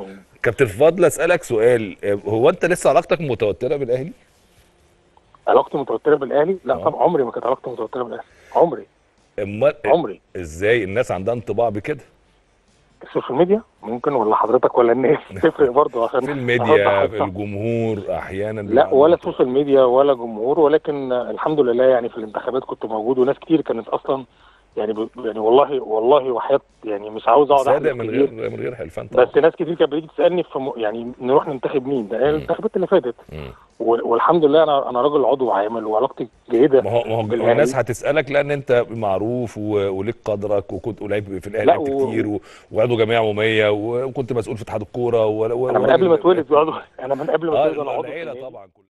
كابتن فضل اسالك سؤال هو انت لسه علاقتك متوتره بالاهلي علاقتي متوتره بالاهلي لا آه. طبعا عمري ما كانت علاقتي متوتره بالاهلي عمري امال عمري ازاي الناس عندها انطباع بكده السوشيال ميديا ممكن ولا حضرتك ولا الناس تفرق برضه عشان في الميديا أوضح في الصح. الجمهور احيانا لا بيبقى ولا عنده سوشيال ميديا ولا جمهور ولكن آه، الحمد لله يعني في الانتخابات كنت موجود وناس كتير كانت اصلا يعني ب... يعني والله والله وحياة يعني مش عاوز اقعد صادق احلف من كتير غير من غير حلفان طبعا بس ناس كتير كانت بتيجي تسالني في م... يعني نروح ننتخب مين ده هي الانتخابات اللي فاتت مم. و- والحمد لله انا انا راجل عضو عامل وعلاقتي جيده ما هو ما هو بالأهلي. الناس هتسالك لان انت معروف و- وليك قدرك وكنت ولعب في الاهلي لا، لعبت و- كتير و- وعضو جمعيه عموميه و- وكنت مسؤول في اتحاد الكوره و- و- انا من وراجل- قبل ما اتولد عضو انا من قبل ما اه اتولد انا عضو في العيله النادي. طبعا